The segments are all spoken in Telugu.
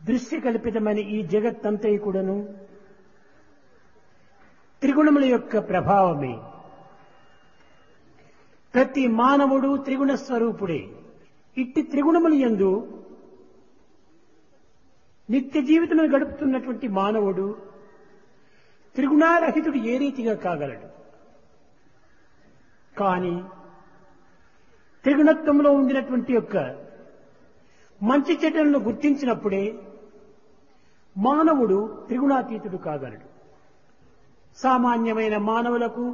దృశ్య కల్పితమైన ఈ జగత్తంతయు కూడాను త్రిగుణముల యొక్క ప్రభావమే ప్రతి మానవుడు త్రిగుణ స్వరూపుడే ఇట్టి త్రిగుణములు యందు నిత్య జీవితమును గడుపుతున్నటువంటి మానవుడు త్రిగుణారహితుడు ఏ రీతిగా కాగలడు కానీ త్రిగుణత్వంలో ఉండినటువంటి యొక్క మంచి చెడ్డలను గుర్తించినప్పుడే మానవుడు త్రిగుణాతీతుడు కాగలడు సామాన్యమైన మానవులకు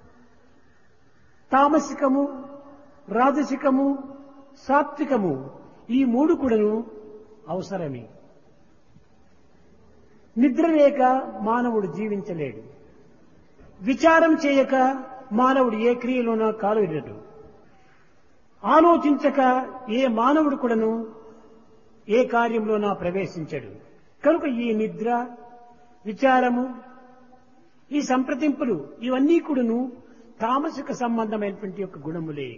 తామసికము రాజసికము సాత్వికము ఈ మూడు కూడాను అవసరమే నిద్ర లేక మానవుడు జీవించలేడు విచారం చేయక మానవుడు ఏ క్రియలోనో కాలువిడడు ఆలోచించక ఏ మానవుడు కూడాను ఏ కార్యంలోనా ప్రవేశించడు కనుక ఈ నిద్ర విచారము ఈ సంప్రదింపులు ఇవన్నీ కూడాను తామసిక సంబంధమైనటువంటి యొక్క గుణములే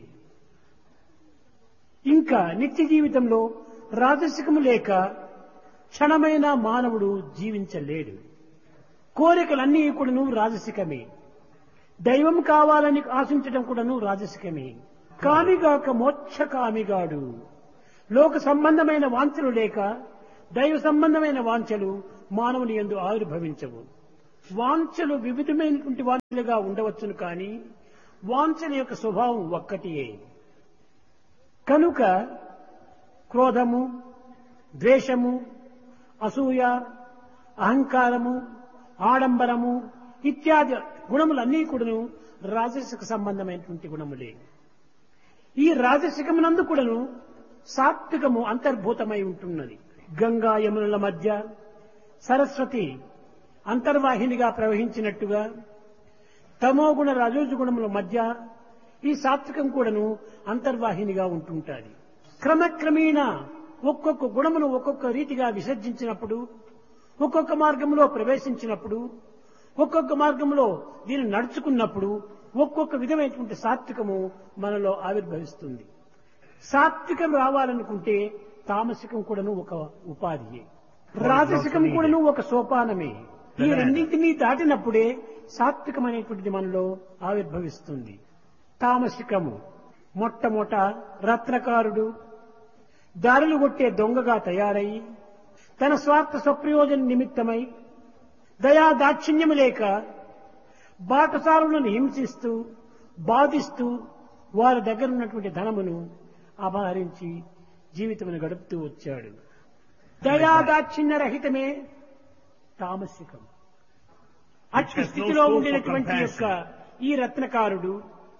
ఇంకా నిత్య జీవితంలో రాజసికము లేక క్షణమైన మానవుడు జీవించలేడు కోరికలన్నీ కూడాను రాజసికమే దైవం కావాలని ఆశించడం కూడాను రాజసికమే కామిగాక మోక్ష కామిగాడు లోక సంబంధమైన వాంఛలు లేక దైవ సంబంధమైన వాంఛలు మానవుని ఎందు ఆవిర్భవించవు వాంఛలు వివిధమైనటువంటి వాంఛలుగా ఉండవచ్చును కానీ వాంఛల యొక్క స్వభావం ఒక్కటియే కనుక క్రోధము ద్వేషము అసూయ అహంకారము ఆడంబరము ఇత్యాది గుణములన్నీ కూడాను రాజసిక సంబంధమైనటువంటి గుణములే ఈ రాజసికమునందు కూడాను సాత్వికము అంతర్భూతమై ఉంటున్నది గంగా యమునుల మధ్య సరస్వతి అంతర్వాహినిగా ప్రవహించినట్టుగా తమోగుణ రజోజుగుణముల మధ్య ఈ సాత్వికం కూడాను అంతర్వాహినిగా ఉంటుంటాది క్రమక్రమేణా ఒక్కొక్క గుణమును ఒక్కొక్క రీతిగా విసర్జించినప్పుడు ఒక్కొక్క మార్గంలో ప్రవేశించినప్పుడు ఒక్కొక్క మార్గంలో దీన్ని నడుచుకున్నప్పుడు ఒక్కొక్క విధమైనటువంటి సాత్వికము మనలో ఆవిర్భవిస్తుంది సాత్వికం రావాలనుకుంటే తామసికం కూడాను ఒక ఉపాధియే రాజసికం కూడాను ఒక సోపానమే ఈ రెండింటినీ దాటినప్పుడే సాత్వికం అనేటువంటిది మనలో ఆవిర్భవిస్తుంది తామసికము మొట్టమొదట రత్నకారుడు దారులు కొట్టే దొంగగా తయారై తన స్వార్థ స్వప్రయోజన నిమిత్తమై దయా దాక్షిణ్యము లేక బాటసారులను హింసిస్తూ బాధిస్తూ వారి దగ్గర ఉన్నటువంటి ధనమును అపహరించి జీవితమును గడుపుతూ వచ్చాడు దయా దాక్షిణ్య రహితమే తామసికం అట్టి స్థితిలో ఉండినటువంటి యొక్క ఈ రత్నకారుడు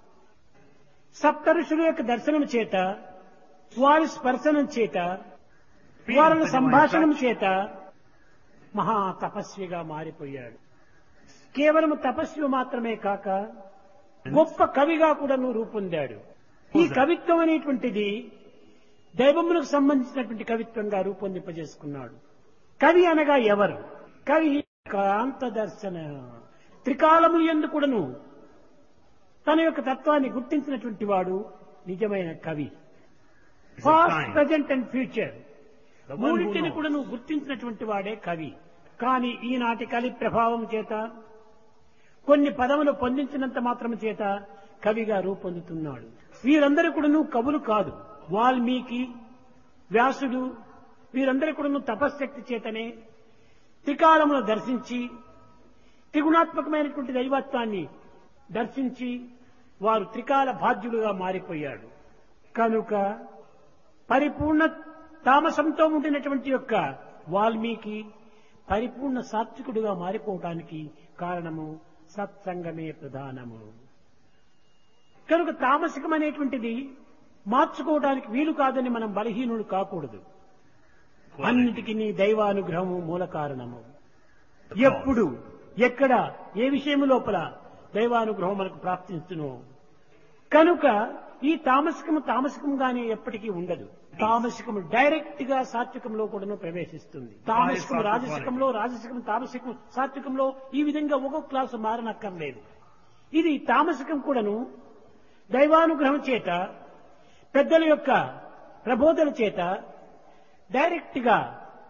సప్త ఋషుల యొక్క దర్శనం చేత వారి స్పర్శనం చేత వారి సంభాషణం చేత మహా తపస్విగా మారిపోయాడు కేవలం తపస్వి మాత్రమే కాక గొప్ప కవిగా కూడాను రూపొందాడు ఈ కవిత్వం అనేటువంటిది దైవములకు సంబంధించినటువంటి కవిత్వంగా రూపొందింపజేసుకున్నాడు కవి అనగా ఎవరు కవి కాంత దర్శన త్రికాలములు ఎందు కూడాను తన యొక్క తత్వాన్ని గుర్తించినటువంటి వాడు నిజమైన కవి past present and future The one who మూడింటిని knows. కూడా నువ్వు గుర్తించినటువంటి వాడే కవి కానీ ఈనాటి కలి ప్రభావం చేత కొన్ని పదములు పొందించినంత మాత్రం చేత కవిగా రూపొందుతున్నాడు వీరందరూ కూడాను కవులు కాదు వాల్మీకి వ్యాసుడు వీరందరూ కూడాను తపశ్శక్తి చేతనే త్రికాలమును దర్శించి త్రిగుణాత్మకమైనటువంటి దైవత్వాన్ని దర్శించి వారు త్రికాల బాధ్యులుగా మారిపోయాడు కనుక పరిపూర్ణ తామసంతో ఉండినటువంటి యొక్క వాల్మీకి పరిపూర్ణ సాత్వికుడుగా మారిపోవటానికి కారణము సత్సంగమే ప్రధానము కనుక తామసికం అనేటువంటిది మార్చుకోవడానికి వీలు కాదని మనం బలహీనుడు కాకూడదు అన్నిటికీ నీ దైవానుగ్రహము మూల కారణము ఎప్పుడు ఎక్కడ ఏ విషయం లోపల దైవానుగ్రహం మనకు ప్రాప్తించును కనుక ఈ తామసికము తామసికంగానే ఎప్పటికీ ఉండదు తామసికము డైరెక్ట్ గా సాత్వికంలో కూడా ప్రవేశిస్తుంది తామసికం రాజసికంలో రాజసికం తామసికం సాత్వికంలో ఈ విధంగా ఒక్కొక్క క్లాసు మారనక్కర్లేదు ఇది తామసికం కూడాను దైవానుగ్రహం చేత పెద్దల యొక్క ప్రబోధన చేత డైరెక్ట్ గా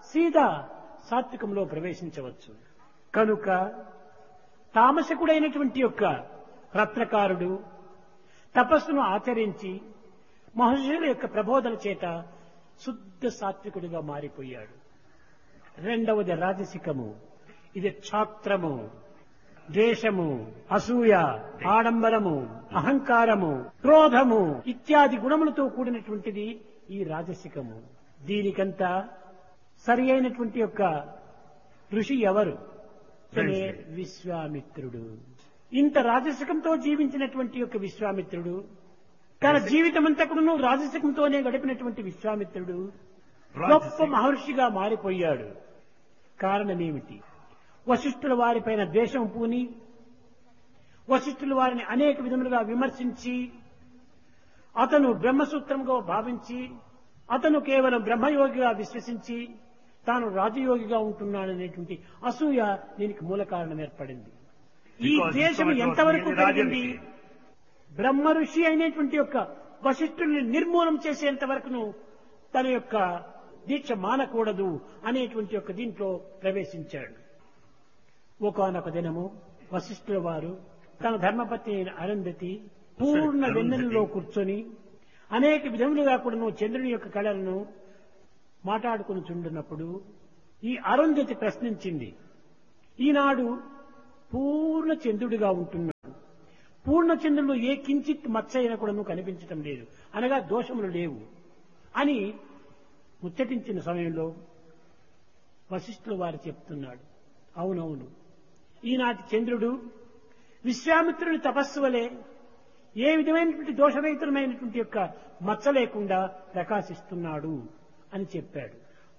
సీదా సాత్వికంలో ప్రవేశించవచ్చు కనుక తామసకుడైనటువంటి యొక్క రత్నకారుడు తపస్సును ఆచరించి మహర్షుల యొక్క ప్రబోధన చేత శుద్ధ సాత్వికుడిగా మారిపోయాడు రెండవది రాజసికము ఇది క్షాత్రము ద్వేషము అసూయ ఆడంబరము అహంకారము క్రోధము ఇత్యాది గుణములతో కూడినటువంటిది ఈ రాజసికము దీనికంతా సరి అయినటువంటి యొక్క ఋషి ఎవరు అతనే విశ్వామిత్రుడు ఇంత రాజసికంతో జీవించినటువంటి యొక్క విశ్వామిత్రుడు తన జీవితమంతా కూడా రాజసికంతోనే గడిపినటువంటి విశ్వామిత్రుడు గొప్ప మహర్షిగా మారిపోయాడు కారణమేమిటి వశిష్ఠుల వారిపైన ద్వేషం పూని వశిష్ఠుల వారిని అనేక విధములుగా విమర్శించి అతను బ్రహ్మసూత్రంగా భావించి అతను కేవలం బ్రహ్మయోగిగా విశ్వసించి తాను రాజయోగిగా ఉంటున్నాడనేటువంటి అసూయ దీనికి మూల కారణం ఏర్పడింది ఈ Because దేశం Vishwamitra was ఎంతవరకు merely కలిగింది Rajarshi. బ్రహ్మ ఋషి అయినటువంటి యొక్క వశిష్ఠుల్ని నిర్మూలం చేసేంత వరకును తన యొక్క దీక్ష మానకూడదు అనేటువంటి యొక్క దీంట్లో ప్రవేశించాడు ఒకనొక దినము వశిష్ఠుల వారు తన ధర్మపత్ని అయిన అరుంధతి పూర్ణ అరుంధతి. వెన్నెలలో కూర్చొని అనేక విధములుగా కూడాను చంద్రుని యొక్క కళలను మాట్లాడుకుని చుండున్నప్పుడు ఈ అరుంధతి ప్రశ్నించింది ఈనాడు పూర్ణ చంద్రుడిగా ఉంటున్నాడు పూర్ణ చంద్రుడు ఏ కించిత్ మచ్చ అయినా కూడా కనిపించటం లేదు అనగా దోషములు లేవు అని ముచ్చటించిన సమయంలో వశిష్ఠులు వారు చెప్తున్నాడు అవునవును ఈనాటి చంద్రుడు విశ్వామిత్రుని తపస్సు వలె ఏ విధమైనటువంటి దోషరహితమైనటువంటి యొక్క మచ్చ లేకుండా ప్రకాశిస్తున్నాడు అని చెప్పాడు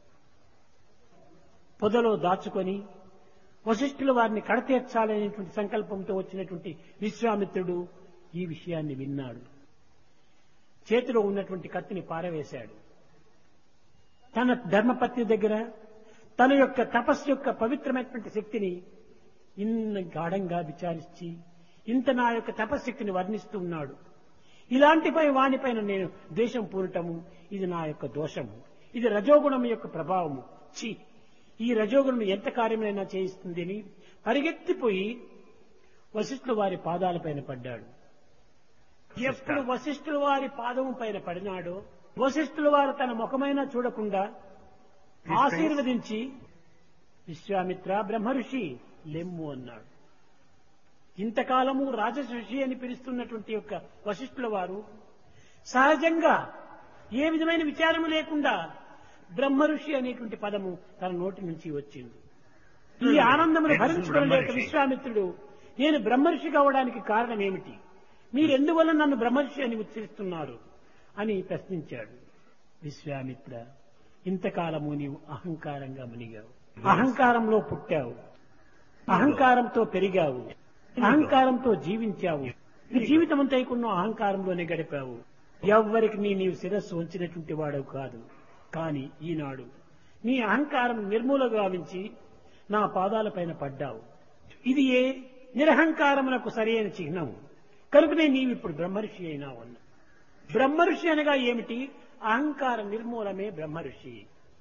పొదలో దాచుకొని వశిష్ఠుల వారిని కడతీర్చాలనేటువంటి సంకల్పంతో వచ్చినటువంటి విశ్వామిత్రుడు ఈ విషయాన్ని విన్నాడు చేతిలో ఉన్నటువంటి కత్తిని పారవేశాడు తన ధర్మపత్ని దగ్గర తన యొక్క తపస్సు యొక్క పవిత్రమైనటువంటి శక్తిని ఇన్న గాఢంగా విచారించి ఇంత నా యొక్క తపశక్తిని వర్ణిస్తూ ఉన్నాడు ఇలాంటిపై వానిపైన నేను ద్వేషం పూరటము ఇది నా యొక్క దోషము ఇది రజోగుణం యొక్క ప్రభావము చి ఈ రజోగుణం ఎంత కార్యమైనా చేయిస్తుంది అని పరిగెత్తిపోయి వశిష్ఠుల వారి పాదాలపైన పడ్డాడు ఎప్పుడు వశిష్ఠుల వారి పాదము పైన పడినాడో వశిష్ఠుల వారు తన ముఖమైనా చూడకుండా ఆశీర్వదించి విశ్వామిత్ర బ్రహ్మఋషి లెమ్ము అన్నాడు ఇంతకాలము రాజఋషి అని పిలుస్తున్నటువంటి యొక్క వశిష్ఠుల వారు సహజంగా ఏ విధమైన విచారము లేకుండా బ్రహ్మఋషి అనేటువంటి పదము తన నోటి నుంచి వచ్చింది ఈ ఆనందమును భరించుకోలేక బ్రహ్మర్షి. విశ్వామిత్రుడు నేను బ్రహ్మర్షి కావడానికి కారణం ఏమిటి మీరెందువల్ల నన్ను బ్రహ్మర్షి అని ఉచ్చరిస్తున్నారు అని ప్రశ్నించాడు విశ్వామిత్ర ఇంతకాలము నీవు అహంకారంగా మునిగావు అహంకారంలో పుట్టావు అహంకారంతో పెరిగావు అహంకారంతో జీవించావు నీ జీవితం అంతా కొన్ని అహంకారంలోనే గడిపావు ఎవ్వరికి నీ నీవు శిరస్సు ఉంచినటువంటి వాడవు కాదు కాని ఈనాడు నీ అహంకారం నిర్మూల గావించి నా పాదాలపైన పడ్డావు ఇది ఏ నిరహంకారమునకు సరైన చిహ్నము కనుకనే నీవు ఇప్పుడు బ్రహ్మర్షి అయినావు అన్న బ్రహ్మర్షి అనగా ఏమిటి అహంకార నిర్మూలమే బ్రహ్మర్షి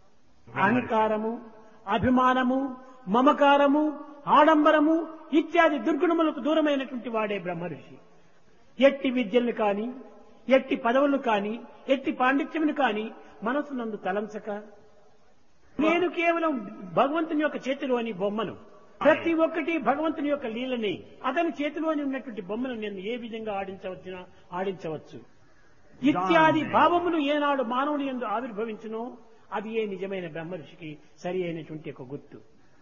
అహంకారము అభిమానము మమకారము ఆడంబరము ఇత్యాది దుర్గుణములకు దూరమైనటువంటి వాడే బ్రహ్మఋషి ఎట్టి విద్యలను కాని ఎట్టి పదవులు కాని ఎట్టి పాండిత్యమును కాని మనసు నందు తలంచక నేను కేవలం భగవంతుని యొక్క చేతిలోని బొమ్మను ప్రతి ఒక్కటి భగవంతుని యొక్క లీలని అతని చేతిలోని ఉన్నటువంటి బొమ్మను నేను ఏ విధంగా ఆడించవచ్చునా ఆడించవచ్చు ఇత్యాది భావములు ఏనాడు మానవుని ఎందు ఆవిర్భవించునో అది ఏ నిజమైన బ్రహ్మఋషికి సరి అయినటువంటి ఒక గుర్తు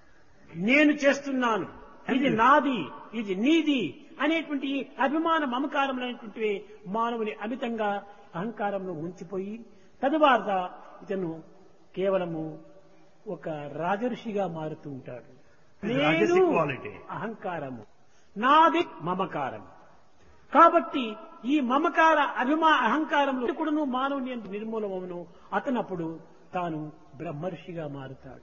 నేను చేస్తున్నాను ఇది నాది ఇది నీది అనేటువంటి ఈ అభిమాన మమకారములైనటువంటి మానవుని అమితంగా అహంకారంలో ఉంచిపోయి తదువాత ఇతను కేవలము ఒక రాజఋషిగా మారుతూ ఉంటాడు రాజసి నేను quality. అహంకారము నాది మమకారం కాబట్టి ఈ మమకార అభిమా అహంకారంలో కూడాను మానవుని ఎందు నిర్మూలమవును అతనప్పుడు తాను బ్రహ్మర్షిగా మారుతాడు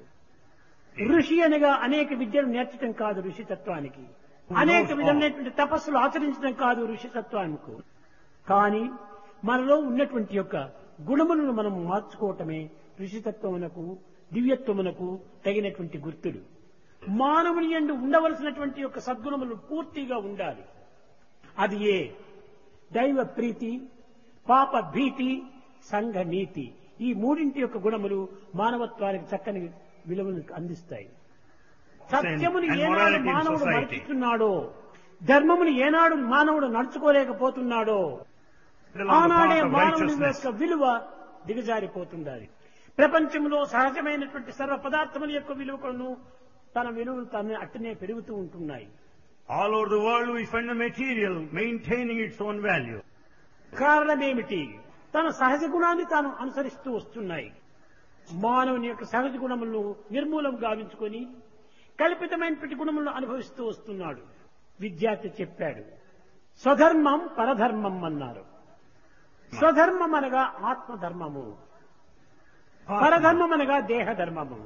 ఋషి అనగా అనేక విద్యలు నేర్చడం కాదు ఋషితత్వానికి అనేక విధమైనటువంటి తపస్సులు ఆచరించడం కాదు ఋషితత్వానికి కానీ మనలో ఉన్నటువంటి యొక్క గుణములను మనం మార్చుకోవటమే ఋషితత్వమునకు దివ్యత్వమునకు తగినటువంటి గుర్తుడు మానవుని ఎందు ఉండవలసినటువంటి యొక్క సద్గుణములు పూర్తిగా ఉండాలి అది ఏ దైవ ప్రీతి పాప భీతి సంఘ నీతి ఈ మూడింటి యొక్క గుణములు మానవత్వానికి చక్కని విలువను అందిస్తాయి సత్యముని and ఏనాడు morality in మానవుడు society. మరచిస్తున్నాడో ధర్మముని ఏనాడు మానవుడు నడుచుకోలేకపోతున్నాడో Along the ఆనాడే path of మానవుని righteousness. యొక్క విలువ దిగజారిపోతుండాలి ప్రపంచంలో సహజమైనటువంటి సర్వ పదార్థముల యొక్క విలువలను తన విలువలు తన అట్టనే పెరుగుతూ ఉంటున్నాయి All over the world we find the material maintaining its own value. కారణమేమిటి తన సహజ గుణాన్ని తాను అనుసరిస్తూ వస్తున్నాయి మానవుని యొక్క సహజ గుణములను నిర్మూలం గావించుకొని కల్పితమైనటువంటి గుణములను అనుభవిస్తూ వస్తున్నాడు విద్యార్థి చెప్పాడు స్వధర్మం పరధర్మం అన్నారు స్వధర్మం అనగా ఆత్మధర్మము పరధర్మం అనగా దేహ ధర్మము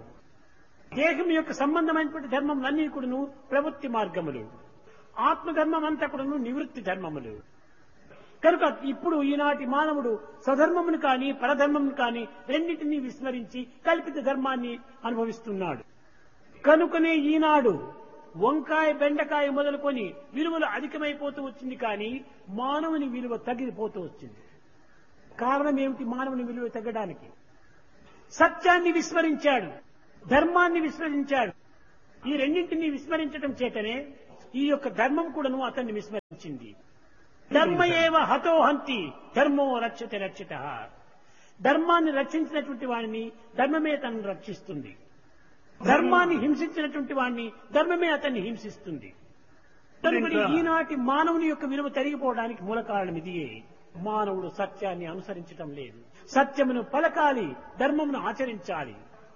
దేహం యొక్క సంబంధమైనటువంటి ధర్మములన్నీ కూడాను ప్రవృత్తి మార్గములు ఆత్మధర్మం అంతా కూడాను నివృత్తి ధర్మములు కనుక ఇప్పుడు ఈనాటి మానవుడు స్వధర్మమును కాని పరధర్మమును కాని రెండింటినీ విస్మరించి కల్పిత ధర్మాన్ని అనుభవిస్తున్నాడు కనుకనే ఈనాడు వంకాయ బెండకాయ మొదలుకొని విలువలు అధికమైపోతూ వచ్చింది కానీ మానవుని విలువ తగ్గిపోతూ వచ్చింది కారణం ఏమిటి మానవుని విలువ తగ్గడానికి సత్యాన్ని విస్మరించాడు ధర్మాన్ని విస్మరించాడు ఈ రెండింటినీ విస్మరించడం చేతనే ఈ యొక్క ధర్మం కూడాను అతన్ని విస్మరించింది ధర్మ ఏవ హతో హంతి ధర్మో రక్షతే రక్షిత ధర్మాన్ని రక్షించినటువంటి వాడిని ధర్మమే తనను రక్షిస్తుంది ధర్మాన్ని హింసించినటువంటి వాడిని ధర్మమే అతన్ని హింసిస్తుంది కనుక ఈనాటి మానవుని యొక్క విలువ తరిగిపోవడానికి మూల కారణం ఇదియే మానవుడు సత్యాన్ని అనుసరించటం లేదు సత్యమును పలకాలి ధర్మమును ఆచరించాలి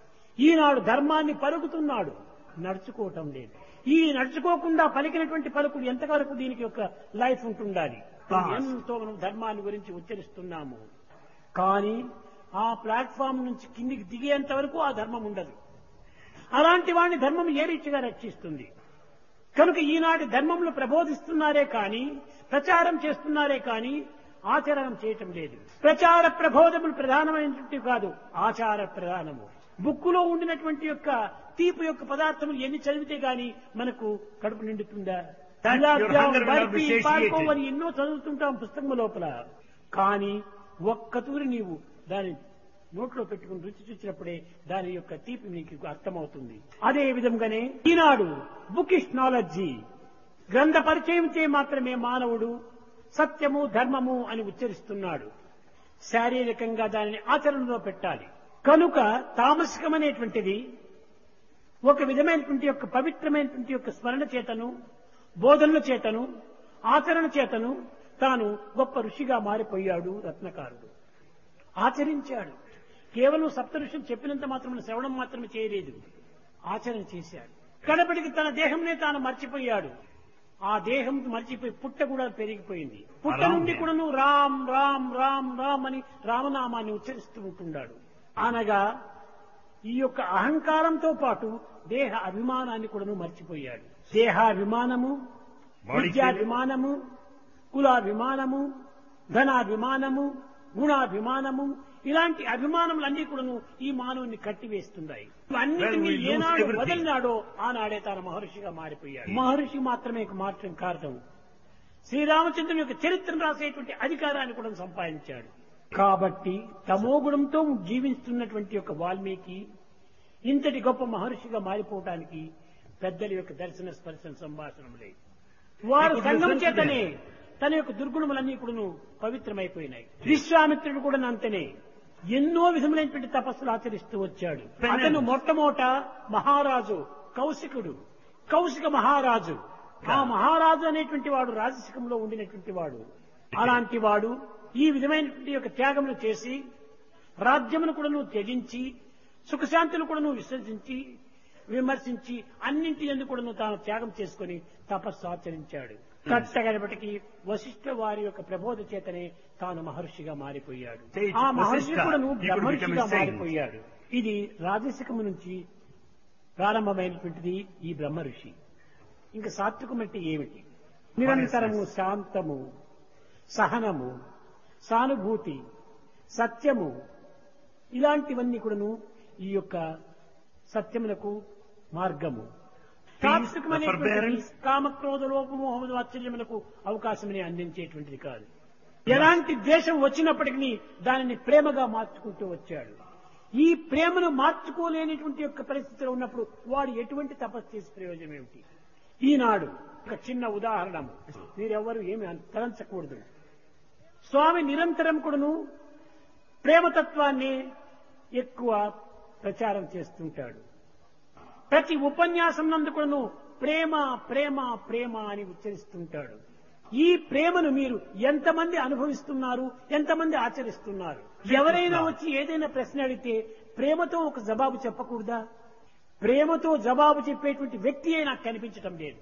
ఈనాడు ధర్మాన్ని పలుకుతున్నాడు నడుచుకోవటం లేదు ఈ నడుచుకోకుండా పలికినటువంటి పలుకుడు ఎంతవరకు దీనికి ఒక లైఫ్ ఉంటుండాలి ఎంతో మనం ధర్మాన్ని గురించి ఉచ్చరిస్తున్నాము కానీ ఆ ప్లాట్ఫామ్ నుంచి కిందికి దిగేంత వరకు ఆ ధర్మం ఉండదు అలాంటి వాడిని ధర్మం ఏ రీతిగా రక్షిస్తుంది కనుక ఈనాటి ధర్మంలో ప్రబోధిస్తున్నారే కాని ప్రచారం చేస్తున్నారే కాని ఆచరణ చేయటం లేదు ప్రచార ప్రబోధములు ప్రధానమైనటువంటి కాదు ఆచార ప్రధానము బుక్కులో ఉండినటువంటి యొక్క తీపి యొక్క పదార్థములు ఎన్ని చదివితే గాని మనకు కడుపు నిండుతుందా That గులాబ్ your జామ్, hunger will బర్ఫీ, appreciate పాల్కో it. అని ఎన్నో చదువుతుంటాం పుస్తకం లోపల కానీ ఒక్క తూరి నీవు దాని నోట్లో పెట్టుకుని రుచి చూసినప్పుడే దాని యొక్క తీపి నీకు అర్థమవుతుంది అదే విధంగానే ఈనాడు బుకిష్ నాలెడ్జి గ్రంథ పరిచయం చే మాత్రమే మానవుడు సత్యము ధర్మము అని ఉచ్చరిస్తున్నాడు శారీరకంగా దానిని ఆచరణలో పెట్టాలి కనుక తామసికమనేటువంటిది ఒక విధమైనటువంటి యొక్క పవిత్రమైనటువంటి యొక్క స్మరణ చేతను బోధనల చేతను ఆచరణ చేతను తాను గొప్ప ఋషిగా మారిపోయాడు రత్నకారుడు ఆచరించాడు కేవలం సప్త ఋషులు చెప్పినంత మాత్రమే శ్రవణం మాత్రమే చేయలేదు ఆచరణ చేశాడు కడపడికి తన దేహంనే తాను మర్చిపోయాడు ఆ దేహం మర్చిపోయి పుట్ట కూడా పెరిగిపోయింది పుట్ట అలాగే. నుండి కూడాను రామ్ రామ్ రామ్ రామ్ అని రామనామాన్ని ఉచ్చరిస్తూ ఉంటున్నాడు అనగా ఈ యొక్క అహంకారంతో పాటు దేహ అభిమానాన్ని కూడాను మర్చిపోయాడు దేహాభిమానము Body విద్యాభిమానము కులాభిమానము ధనాభిమానము గుణాభిమానము ఇలాంటి అభిమానములన్నీ కూడాను ఈ మానవుని కట్టివేస్తున్నాయి అన్నిటినీ Well, we lose ఏనాడు everything. వదిలినాడో ఆనాడే తాను మహర్షిగా మారిపోయాడు మహర్షి మాత్రమే మార్చడం కారణం శ్రీరామచంద్రుని యొక్క చరిత్రను రాసేటువంటి అధికారాన్ని కూడా సంపాదించాడు కాబట్టి తమోగుణంతో జీవిస్తున్నటువంటి యొక్క వాల్మీకి ఇంతటి గొప్ప మహర్షిగా మారిపోవటానికి పెద్దల యొక్క దర్శన స్పర్శన సంభాషణం లేదు వారు ఇప్పుడు సంఘం రిజల్ట్ చేతనే తన యొక్క దుర్గుణములన్నీ కూడాను పవిత్రమైపోయినాయి విశ్వామిత్రుడు కూడా అంతనే ఎన్నో విధములైనటువంటి తపస్సులు ఆచరిస్తూ వచ్చాడు Penance. అతను మొట్టమొదట మహారాజు కౌశికుడు కౌశిక మహారాజు ఆ మహారాజు అనేటువంటి వాడు రాజసికంలో ఉండినటువంటి వాడు అలాంటి వాడు ఈ విధమైనటువంటి యొక్క త్యాగములు చేసి రాజ్యమును కూడా నువ్వు త్యజించి సుఖశాంతులు కూడా నువ్వు విసర్జించి విమర్శించి అన్నింటి ఎందుకు కూడా నువ్వు తాను త్యాగం చేసుకుని తపస్సు ఆచరించాడు కట్టగడపటికి వశిష్ఠ వారి యొక్క ప్రబోధ చేతనే తాను మహర్షిగా మారిపోయాడు Sage ఆ మహర్షి Vasishtha, కూడా నువ్వు he could become a బ్రహ్మర్షిగా saint. మారిపోయాడు ఇది రాజసికము నుంచి ప్రారంభమైనటువంటిది ఈ బ్రహ్మ ఋషి ఇంకా సాత్వికం అంటే ఏమిటి నిరంతరము శాంతము సహనము సానుభూతి సత్యము ఇలాంటివన్నీ కూడాను ఈ యొక్క సత్యమునకు మార్గము the సాత్వికమైనటువంటిది forbearance. కామక్రోధ లోపమోహ వాత్సల్యములకు అవకాశమని అందించేటువంటిది కాదు ఎలాంటి ద్వేషం వచ్చినప్పటికీ దానిని ప్రేమగా మార్చుకుంటూ వచ్చాడు ఈ ప్రేమను మార్చుకోలేనిటువంటి యొక్క పరిస్థితిలో ఉన్నప్పుడు వాడు ఎటువంటి తపస్సు చేసే ప్రయోజనం ఏమిటి ఈనాడు ఒక చిన్న ఉదాహరణ మీరెవ్వరు ఏమి అన్- తలంచకూడదు స్వామి నిరంతరం కూడాను ప్రేమతత్వాన్ని ఎక్కువ ప్రచారం చేస్తుంటాడు ప్రతి ఉపన్యాసం నందు కూడాను ప్రేమ ప్రేమ ప్రేమ అని ఉచ్చరిస్తుంటాడు ఈ ప్రేమను మీరు ఎంతమంది అనుభవిస్తున్నారు ఎంతమంది ఆచరిస్తున్నారు ఎవరైనా వచ్చి ఏదైనా ప్రశ్న అడిగితే ప్రేమతో ఒక జవాబు చెప్పకూడదా ప్రేమతో జవాబు చెప్పేటువంటి వ్యక్తియే నాకు కనిపించటం లేదు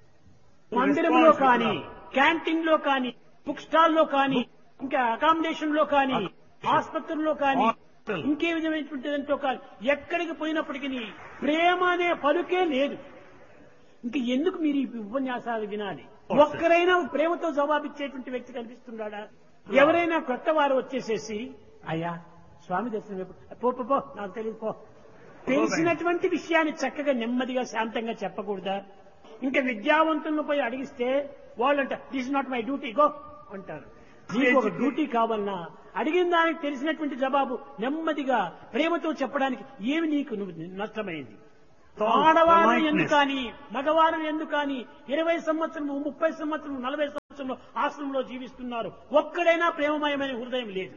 మందిరంలో కానీ క్యాంటీన్ లో కానీ బుక్ స్టాల్ లో కానీ ఇంకా అకామిడేషన్ లో కానీ ఆసుపత్రుల్లో కానీ Hospital. ఇంకే విధమైనటువంటి దాంట్లో కానీ ఎక్కడికి పోయినప్పటికీ ప్రేమ అనే పలుకే లేదు ఇంక ఎందుకు మీరు ఈ ఉపన్యాసాలు వినాలి ఒక్కరైనా ప్రేమతో జవాబిచ్చేటువంటి వ్యక్తి కనిపిస్తున్నాడా ఎవరైనా కొత్త వారు వచ్చేసేసి అయ్యా స్వామి దర్శనం ఎప్పుడు? పో పో, పో నాకు తెలియదు పో తెలిసినటువంటి విషయాన్ని చక్కగా నెమ్మదిగా శాంతంగా చెప్పకూడదా ఇంకా విద్యావంతులను పోయి అడిగిస్తే వాళ్ళంట this not my duty go అంటారు నీకు ఒక డ్యూటీ కావాలన్నా అడిగిన దానికి తెలిసినటువంటి జవాబు నెమ్మదిగా ప్రేమతో చెప్పడానికి ఏమి నీకు నువ్వు నష్టమైంది ఆడవారు politeness. ఎందుకు కానీ మగవారు ఎందుకు కానీ ఇరవై సంవత్సరము ముప్పై సంవత్సరం నలభై సంవత్సరంలో ఆశ్రమంలో జీవిస్తున్నారు ఒక్కడైనా ప్రేమమయమైన హృదయం లేదు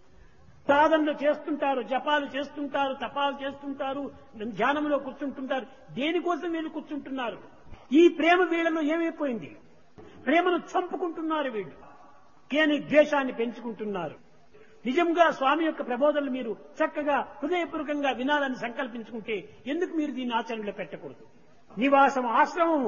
సాధనలు చేస్తుంటారు జపాలు చేస్తుంటారు తపాలు చేస్తుంటారు ధ్యానంలో కూర్చుంటుంటారు దేనికోసం వీళ్ళు కూర్చుంటున్నారు ఈ ప్రేమ వీళ్ళలో ఏమైపోయింది ప్రేమను చంపుకుంటున్నారు వీళ్ళు కేని ద్వేషాన్ని పెంచుకుంటున్నారు నిజంగా స్వామి యొక్క ప్రబోధనలు మీరు చక్కగా హృదయపూర్వకంగా వినాలని సంకల్పించుకుంటే ఎందుకు మీరు దీన్ని ఆచరణలో పెట్టకూడదు నివాసం ఆశ్రమము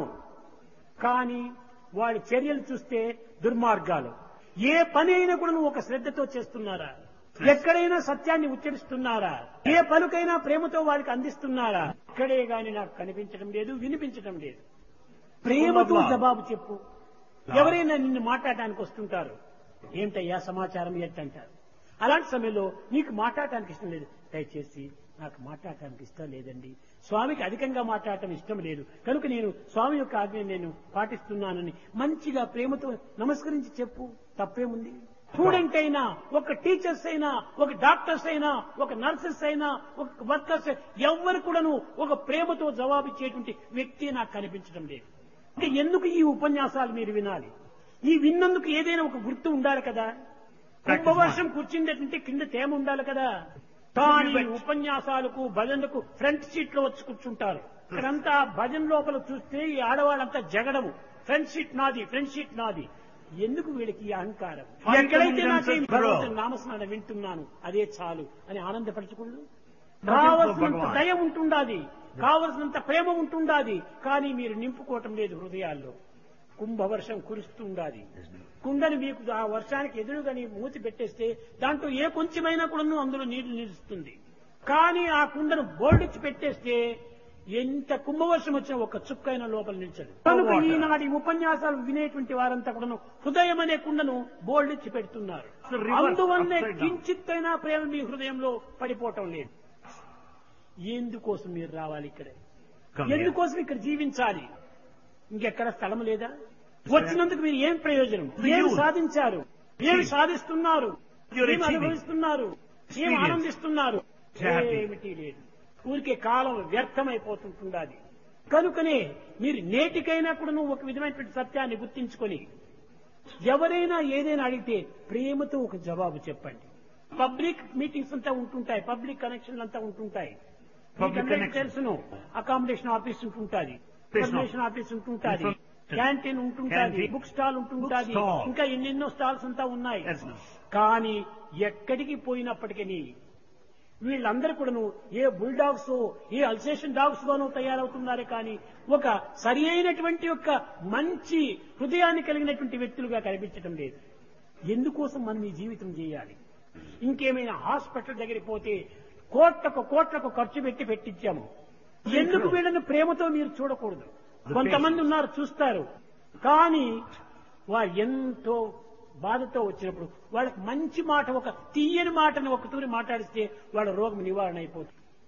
కానీ వాడి చర్యలు చూస్తే దుర్మార్గాలు ఏ పని అయినా కూడా నువ్వు ఒక శ్రద్ధతో చేస్తున్నారా ఎక్కడైనా సత్యాన్ని ఉచ్చరిస్తున్నారా ఏ పలుకైనా ప్రేమతో వాడికి అందిస్తున్నారా ఇక్కడే గాని నాకు కనిపించడం లేదు వినిపించడం లేదు ప్రేమతో జవాబు చెప్పు ఎవరైనా నిన్ను మాట్లాడటానికి వస్తుంటారు ఏమిటయ్యా సమాచారం ఏంటంటారు అలాంటి సమయంలో నీకు మాట్లాడటానికి ఇష్టం లేదు దయచేసి నాకు మాట్లాడటానికి ఇష్టం లేదండి స్వామికి అధికంగా మాట్లాడటం ఇష్టం లేదు కనుక నేను స్వామి యొక్క ఆజ్ఞ నేను పాటిస్తున్నానని మంచిగా ప్రేమతో నమస్కరించి చెప్పు తప్పేముంది స్టూడెంట్ అయినా ఒక టీచర్స్ అయినా ఒక డాక్టర్స్ అయినా ఒక నర్సెస్ అయినా ఒక వర్కర్స్ ఎవరు కూడాను ఒక ప్రేమతో జవాబిచ్చేటువంటి వ్యక్తి నాకు కనిపించడం లేదు ఇంకా ఎందుకు ఈ ఉపన్యాసాలు మీరు వినాలి ఈ విన్నందుకు ఏదైనా ఒక గుర్తు ఉండాలి కదా కుంభవర్షం కూర్చుందంటే కింద తేమ ఉండాలి కదా కానీ ఉపన్యాసాలకు భజనలకు ఫ్రంట్ సీట్ లో వచ్చి కూర్చుంటారు ఇక్కడంతా భజన లోపల చూస్తే ఈ ఆడవాళ్ళంతా జగడము ఫ్రంట్ సీట్ నాది ఫ్రంట్ సీట్ నాది ఎందుకు వీళ్ళకి ఈ అహంకారం ఎక్కడైతే నాకు ఈ భగవంతుని నామస్మరణ వింటున్నాను అదే చాలు అని ఆనందపరచకూడదు కావలసినంత దయ ఉంటుండాది కావలసినంత ప్రేమ ఉంటుండాది కానీ మీరు నింపుకోవటం లేదు హృదయాల్లో కుంభవర్షం కురుస్తుండాది కుండని మీకు ఆ వర్షానికి ఎదురుగా నీ మూతి పెట్టేస్తే దాంట్లో ఏ కొంచెమైనా కూడా అందులో నీళ్లు నిలుస్తుంది కానీ ఆ కుండను బోర్డిచ్చి పెట్టేస్తే ఎంత కుంభవర్షం వచ్చినా ఒక చుక్కైన లోపల నిల్చదు కనుక ఈనాటి ఉపన్యాసాలు వినేటువంటి వారంతా కూడా హృదయం అనే కుండను బోల్డిచ్చి పెడుతున్నారు The reverse, అందువల్లే upside down. కించిత్తైనా ప్రేమ మీ హృదయంలో పడిపోవటం లేదు ఎందుకోసం మీరు రావాలి ఇక్కడే Come here. ఎందుకోసం ఇక్కడ జీవించాలి ఇంకెక్కడ స్థలం లేదా వచ్చినందుకు మీరు ఏం ప్రయోజనం ఏమి use. సాధించారు ఏమి సాధిస్తున్నారు You're ఏమి achieving. అనుభవిస్తున్నారు ఏమి Experience. ఆనందిస్తున్నారు Happy. ఏమిటి లేదు ఊరికే కాలం వ్యర్థమైపోతుంటుండాది కనుకనే మీరు నేటికైనా కూడా నువ్వు ఒక విధమైనటువంటి సత్యాన్ని గుర్తించుకొని ఎవరైనా ఏదైనా అడిగితే ప్రేమతో ఒక జవాబు చెప్పండి పబ్లిక్ మీటింగ్స్ అంతా ఉంటుంటాయి పబ్లిక్ కనెక్షన్లు అంతా ఉంటుంటాయి Public మీకందరికీ connection. తెలుసును అకామిడేషన్ ఆఫీస్ ఉంటుంటాది Yes, no. ఇన్ఫర్మేషన్ ఆఫీస్ ఉంటుంటాది Information. క్యాంటీన్ ఉంటుంటాది Canteen. బుక్ స్టాల్ ఉంటుంటాది Book stall. ఇంకా ఎన్నెన్నో స్టాల్స్ అంతా ఉన్నాయి Yes, no. కానీ ఎక్కడికి పోయినప్పటికీ వీళ్ళందరూ కూడాను ఏ బుల్డాగ్స్ ఏ అల్సేషన్ డాగ్స్ గానో తయారవుతున్నారే కానీ ఒక సరి అయినటువంటి యొక్క మంచి హృదయాన్ని కలిగినటువంటి వ్యక్తులుగా కనిపించడం లేదు ఎందుకోసం మనం ఈ జీవితం చేయాలి ఇంకేమైనా హాస్పిటల్ దగ్గరికి పోతే కోట్లకు కోట్లకు ఖర్చు పెట్టి పెట్టించాము ఎందుకు వీళ్ళని ప్రేమతో మీరు చూడకూడదు కొంతమంది ఉన్నారు చూస్తారు కానీ వారు ఎంతో బాధతో వచ్చినప్పుడు వాళ్ళకి మంచి మాట ఒక తీయని మాటను ఒక తూరి మాట్లాడిస్తే వాళ్ళ రోగం నివారణ అయిపోతుంది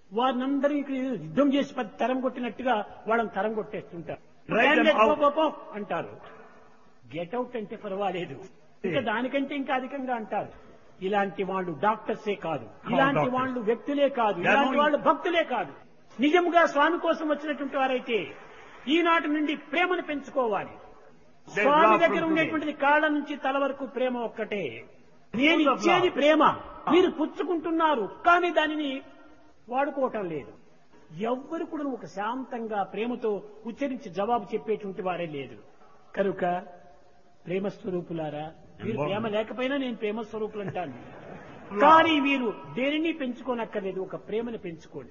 వారినందరూ ఇక్కడ యుద్ధం చేసి పది తరం కొట్టినట్టుగా వాళ్ళని తరం కొట్టేస్తుంటారు Right them Stand out. up, up, up అంటారు గెట్ అవుట్ అంటే పర్వాలేదు ఇంకా దానికంటే ఇంకా అధికంగా అంటారు ఇలాంటి వాళ్ళు డాక్టర్సే కాదు ఇలాంటి doctors. వాళ్ళు వ్యక్తులే కాదు They are ఇలాంటి not- వాళ్ళు భక్తులే కాదు నిజంగా స్వామి కోసం వచ్చినటువంటి వారైతే ఈనాటి నుండి ప్రేమను పెంచుకోవాలి They స్వామి love దగ్గర from ఉండేటువంటిది కాళ్ళ నుంచి తల వరకు ప్రేమ ఒక్కటే నేను Full of ఇచ్చేది love. ప్రేమ మీరు పుచ్చుకుంటున్నారు కానీ దానిని వాడుకోవటం లేదు ఎవ్వరు కూడా ఒక శాంతంగా ప్రేమతో ఉచ్చరించి జవాబు చెప్పేటువంటి వారే లేదు కనుక ప్రేమ స్వరూపులారా మీరు ప్రేమ లేకపోయినా నేను ప్రేమ స్వరూపులు అంటాను కానీ మీరు దేనిని పెంచుకోనక్కర్లేదు ఒక ప్రేమను పెంచుకోండి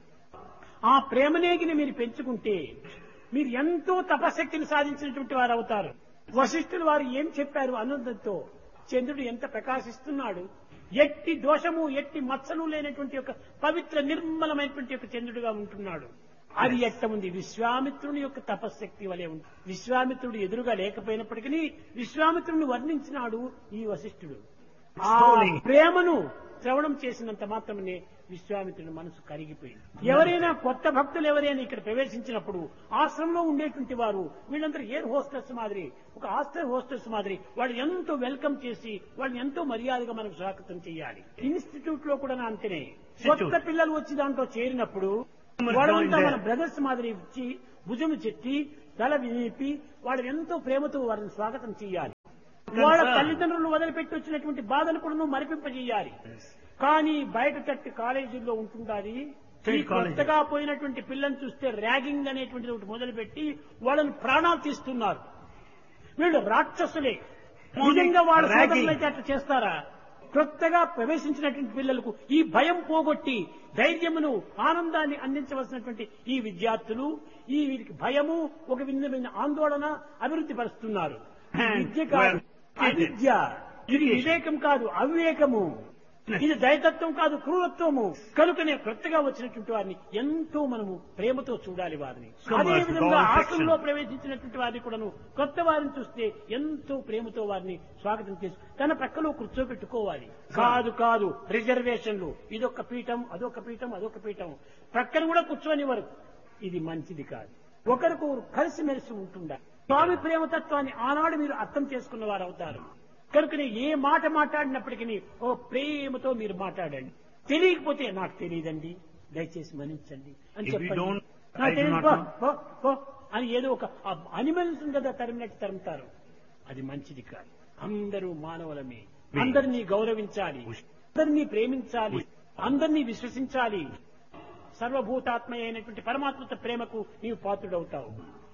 ఆ ప్రేమనేగిని మీరు పెంచుకుంటే మీరు ఎంతో తపశక్తిని సాధించినటువంటి వారు అవుతారు వశిష్ఠులు వారు ఏం చెప్పారు ఆనందంతో చంద్రుడు ఎంత ప్రకాశిస్తున్నాడు ఎట్టి దోషము ఎట్టి మచ్చలు లేనటువంటి ఒక పవిత్ర నిర్మలమైనటువంటి ఒక చంద్రుడుగా ఉంటున్నాడు అది ఎట్ట ఉంది విశ్వామిత్రుని యొక్క తపశక్తి వలె ఉంది విశ్వామిత్రుడు ఎదురుగా లేకపోయినప్పటికీ విశ్వామిత్రుని వర్ణించినాడు ఈ వశిష్ఠుడు ఆ Slowly. ప్రేమను శ్రవణం చేసినంత మాత్రమే విశ్వామిత్రుని మనసు కరిగిపోయింది ఎవరైనా కొత్త భక్తులు ఎవరైనా ఇక్కడ ప్రవేశించినప్పుడు ఆశ్రమంలో ఉండేటువంటి వారు వీళ్ళందరూ ఎయిర్ హోస్టెస్ మాదిరి ఒక హాస్టల్ హోస్టెస్ మాదిరి వాళ్ళు ఎంతో వెల్కమ్ చేసి వాళ్ళని ఎంతో మర్యాదగా మనకు స్వాగతం చేయాలి ఇన్స్టిట్యూట్ లో కూడా అంతేనే కొత్త పిల్లలు వచ్చి దాంట్లో చేరినప్పుడు వాళ్ళంతా మన బ్రదర్స్ మాదిరి ఇచ్చి భుజము చెట్టి తల వినిపి వాళ్ళు ఎంతో ప్రేమతో వారిని స్వాగతం చేయాలి వాళ్ళ తల్లిదండ్రులు వదిలిపెట్టి వచ్చినటువంటి బాధను కూడా నువ్వు మరిపింపజేయాలి కానీ బయట తట్టి కాలేజీల్లో ఉంటుండాలి ఈ State college. కొత్తగా పోయినటువంటి పిల్లల్ని చూస్తే ర్యాగింగ్ అనేటువంటిది ఒకటి మొదలుపెట్టి వాళ్ళని ప్రాణాలు తీస్తున్నారు వీళ్ళు రాక్షసులే నిజంగా వాళ్ళ Ragging. సోదరులైతే అట్లా చేస్తారా కొత్తగా ప్రవేశించినటువంటి పిల్లలకు ఈ భయం పోగొట్టి ధైర్యమును ఆనందాన్ని అందించవలసినటువంటి ఈ విద్యార్థులు ఈ వీరికి భయము ఒక విధమైన ఆందోళన అభివృద్ధి పరుస్తున్నారు ఇది And విద్య కాదు well, అవిద్య ఇది వివేకం కాదు అవివేకము ఇది దైతత్వం కాదు క్రూరత్వము కనుకనే కొత్తగా వచ్చినటువంటి వారిని ఎంతో మనము ప్రేమతో చూడాలి వారిని So అదే much విధంగా God ఆశ్రమంలో affection. ప్రవేశించినటువంటి వారిని కూడాను కొత్త వారిని చూస్తే ఎంతో ప్రేమతో వారిని స్వాగతం చేసి తన పక్కలో కూర్చోబెట్టుకోవాలి కాదు కాదు రిజర్వేషన్లు ఇదొక పీఠం అదొక పీఠం అదొక పీఠం ప్రక్కన కూడా కూర్చోనివ్వరు ఇది మంచిది కాదు ఒకరికొకరు కలిసిమెలిసి ఉంటుండాలి స్వామి ప్రేమతత్వాన్ని ఆనాడు మీరు అర్థం చేసుకున్న వారు అవుతారు కనుకనే ఏ మాట మాట్లాడినప్పటికీ ఓ ప్రేమతో మీరు మాట్లాడండి తెలియకపోతే నాకు తెలియదండి దయచేసి మన్నించండి అని If we చెప్పండి don't- నాకు I do తెలియదు, not పో, know. పో, పో అని ఏదో ఒక అనిమల్స్ కదా తరిమినట్టు తరుముతారు అది మంచిది కాదు అందరూ మానవులమే We- అందరినీ గౌరవించాలి అందరినీ ప్రేమించాలి అందరినీ విశ్వసించాలి సర్వభూతాత్మ అయినటువంటి పరమాత్మత ప్రేమకు నీవు పాత్రుడవుతావు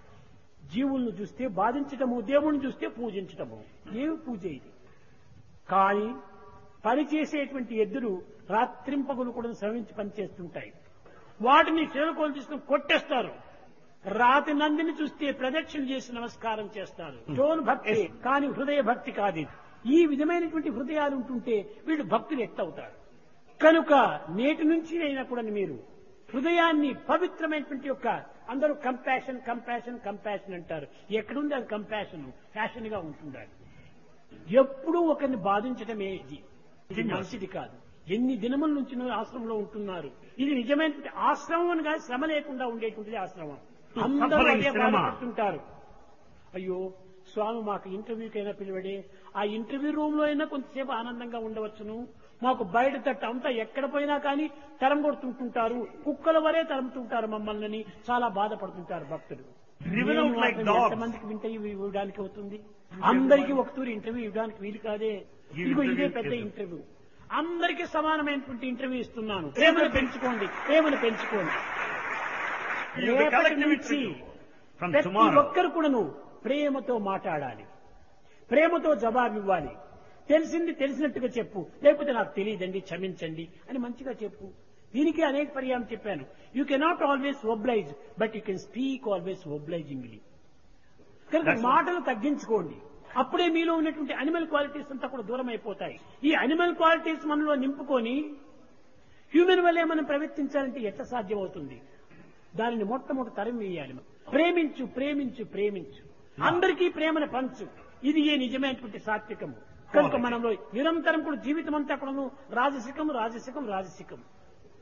జీవులను చూస్తే బాధించటము దేవుణ్ణి చూస్తే పూజించటము ఏమి పూజ ఇది కానీ పని చేసేటువంటి ఎద్దులు రాత్రింపగులు కూడా శ్రమించి పనిచేస్తుంటాయి వాటిని చేరుకోలు తీసుకుని కొట్టేస్తారు రాతి నందిని చూస్తే ప్రదక్షిణ చేసి నమస్కారం చేస్తారు జోన్ భక్తి కానీ హృదయ భక్తి కాదు ఇది. ఈ విధమైనటువంటి హృదయాలు ఉంటుంటే వీళ్ళు భక్తులు ఎత్తవుతారు కనుక నేటి నుంచి అయినా కూడా మీరు హృదయాన్ని పవిత్రమైనటువంటి యొక్క అందరూ కంపాషన్ కంపాషన్ కంపాషన్ అంటారు ఎక్కడుంది అది కంపాషన్ ఫ్యాషన్ గా ఉంటుండాలి ఎప్పుడూ ఒకరిని బాధించటమే ఇది ఇది మంచిది కాదు ఎన్ని దినముల నుంచి నువ్వు ఆశ్రమంలో ఉంటున్నారు ఇది నిజమైనటువంటి ఆశ్రమం కాదు శ్రమ లేకుండా ఉండేటువంటిది ఆశ్రమం అందరూ Suffering అదే శ్రమ. బాధపడుతుంటారు అయ్యో స్వామి మాకు ఇంటర్వ్యూకైనా పిలువడే ఆ ఇంటర్వ్యూ రూమ్ లో అయినా కొంతసేపు ఆనందంగా ఉండవచ్చును మాకు బయట తట్ట అంతా ఎక్కడ పోయినా కానీ తరం కొడుతుంటుంటారు కుక్కల వరే తరుముతుంటారు మమ్మల్ని చాలా బాధపడుతుంటారు భక్తులు Driven నేను out like మాత్రం dogs. ఎంతమందికి ఇంటర్వ్యూ ఇవ్వడానికి అవుతుంది అందరికీ ఒక తూరి ఇంటర్వ్యూ ఇవ్వడానికి వీలు కాదే Give ఇదిగో ఇదే interview పెద్ద చేద్దాం. ఇంటర్వ్యూ అందరికీ సమానమైనటువంటి ఇంటర్వ్యూ ఇస్తున్నాను ప్రేమను పెంచుకోండి ప్రేమను పెంచుకోండి You'll be రేపటి collective నుంచి interview from ప్రతి tomorrow. ఒక్కరు కూడాను ప్రేమతో మాట్లాడాలి ప్రేమతో జవాబు ఇవ్వాలి తెలిసింది తెలిసినట్టుగా చెప్పు లేకపోతే నాకు తెలియదండి క్షమించండి అని మంచిగా చెప్పు దీనికి అనేక పర్యాయం చెప్పాను you cannot always oblige but you can speak always obligingly కనుక That's- మాటలు తగ్గించుకోండి అప్పుడే మీలో ఉన్నటువంటి అనిమల్ క్వాలిటీస్ అంతా కూడా దూరం అయిపోతాయి ఈ అనిమల్ క్వాలిటీస్ మనలో నింపుకొని హ్యూమన్ వల్లే మనం ప్రవర్తించాలంటే ఎట్లా సాధ్యమవుతుంది దానిని మొట్టమొదటి తరం వేయాలి మనం. ప్రేమించు ప్రేమించు ప్రేమించు అందరికీ ప్రేమను పంచు ఇది ఏ నిజమైనటువంటి సాత్వికము కనుక Correct. మనలో నిరంతరం కూడా జీవితం అంతా కూడాను రాజసికం రాజసికం రాజసికం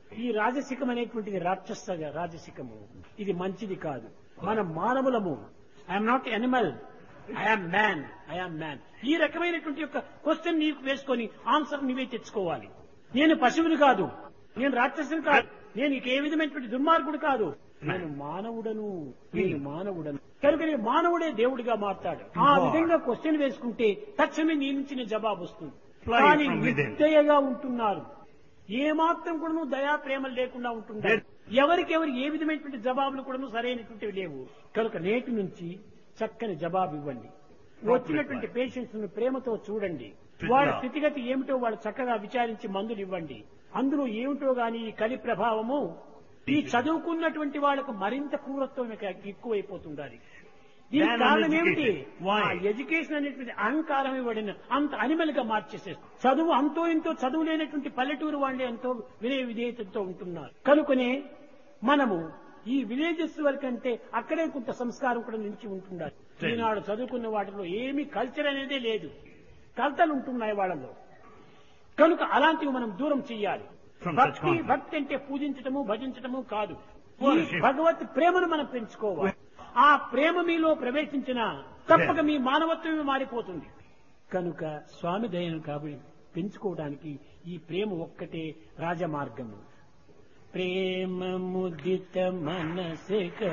ఈ రాజసికం అనేటువంటిది రాక్షస రాజసికము ఇది మంచిది కాదు మనం మానవులము I'm not animal I'm man I'm man ఈ రకమైనటువంటి యొక్క క్వశ్చన్ నీకు వేసుకొని ఆన్సర్ నీవే తెచ్చుకోవాలి నేను పశువుని కాదు నేను రాక్షసుని కాదు నేను ఇక ఏ విధమైనటువంటి దుర్మార్గుడు కాదు నేను మానవుడను నేను మానవుడను కనుక నేను మానవుడే దేవుడిగా మారుతాడు ఆ విధంగా క్వశ్చన్ వేసుకుంటే తక్షణమే నీ నుంచి నీ జవాబు వస్తుంది Fly కానీ from within. నిర్దయగా ఉంటున్నారు ఏ మాత్రం కూడా దయా ప్రేమలు లేకుండా ఉంటున్నారు ఎవరికెవరు ఏ విధమైనటువంటి జవాబులు కూడా సరైనటువంటివి లేవు కనుక నేటి నుంచి చక్కని జవాబు ఇవ్వండి వచ్చినటువంటి పేషెంట్స్ ను ప్రేమతో చూడండి వాళ్ళ స్థితిగతి ఏమిటో వాళ్ళు చక్కగా విచారించి మందులు ఇవ్వండి అందులో ఏమిటో గాని ఈ కలి ప్రభావము ఈ చదువుకున్నటువంటి వాళ్ళకు మరింత క్రూరత్వం ఇక ఎక్కువైపోతుండాలి దీనికి Than కారణం ఏమిటి uneducated. Why? ఆ ఎడ్యుకేషన్ అనేటువంటి అహంకారం ఇవ్వడిన అంత అనిమల్ గా మార్చేసేస్తుంది చదువు అంతో ఇంతో చదువు లేనటువంటి పల్లెటూరు వాళ్ళే ఎంతో వినయ విధేయతతో ఉంటున్నారు కనుకనే మనము ఈ విలేజెస్ వరకంటే అక్కడే కొంత సంస్కారం కూడా నిలిచి ఉంటుండాలి సరే. ఈనాడు చదువుకున్న వాటిలో ఏమీ కల్చర్ అనేదే లేదు కలతలు ఉంటున్నాయి వాళ్ళలో కనుక అలాంటివి మనం దూరం చెయ్యాలి From such భక్తి conflict. భక్తి అంటే పూజించటము భజించటము కాదు ఈ Worship. భగవత్ ప్రేమను మనం పెంచుకోవాలి ఆ ప్రేమ మీలో ప్రవేశించిన తప్పక మీ మానవత్వమే మారిపోతుంది కనుక స్వామి దయను కాబట్టి పెంచుకోవడానికి ఈ ప్రేమ ఒక్కటే రాజమార్గము ప్రేమ ముదిత మనసే